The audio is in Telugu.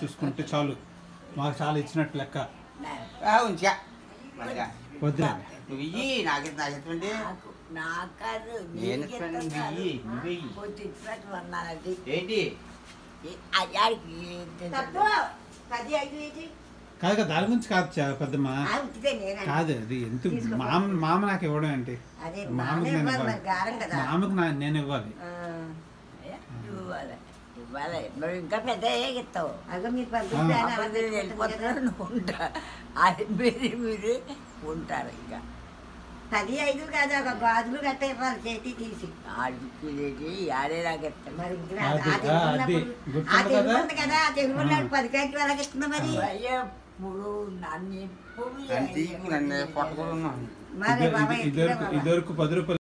చూసుకుంటే చాలు మాకు చాలా ఇచ్చినట్టు లెక్క ఆ, ఉంచా మనగా వద్దులే నువ్వు ఇయ్యి నాకు నాకు ఎత్తుకుంటే నాకు నాకు కాదు నేను నీకు ఇస్తాను, ఇస్తాను నువ్వు ఇయ్యి, నువ్వే ఇయ్యి. కొంచెం ఇచ్చినట్టు అన్నానండి ఏంటి అయ్యాడికి తప్పు పది ఐదు వేసి కాదు కదా దాని గురించి కాదు చా- పెద్దమ్మ ఉట్టిదే నేను కాదు అది ఎందుకు తీసుకో. మామ మామ నాకు ఇవ్వడం ఏంటి అదే మామకి నానే నేను ఇవ్వాలి ఇవ్వాలి మరి గారం కదా మామకు నా నేను ఇవ్వాలి ఆ, ఇవ్వాలి ఇవ్వాలి మరి ఇంకా పెద్ద ఇస్తావు అగో మీరు ఆ. పంపిస్తే ఆయన అప్పుడు నేను వెళ్ళిపోతున్నాను నువ్వు ఉంటా అది మీరు మీరు ఉంటారు ఇంకా పది ఐదు కాదు ఒక గాజులు గట్ట ఇవ్వాలి చేతి తీసి ఆడికి ఆడే నాకు ఇస్తాను మరి ఇంకా అది, ఆ తెలుగు ఆ, అది. ఉన్నప్పుడు- గుర్తుంది ఆ తెలుగు కదా? ఉంది కదా ఆ తెలుగు ఆ. ఉన్నాడు పది కాయలు వాళ్ళకి ఇస్తున్నా మరి ఎప్పుడు నన్ను ఎప్పుడు నన్ను తీయకు నన్ను పట్టుకున్నాను మరి ఇది- బాబా ఇది- ఇదివరకు ఇదివరకు పది రూపాయలు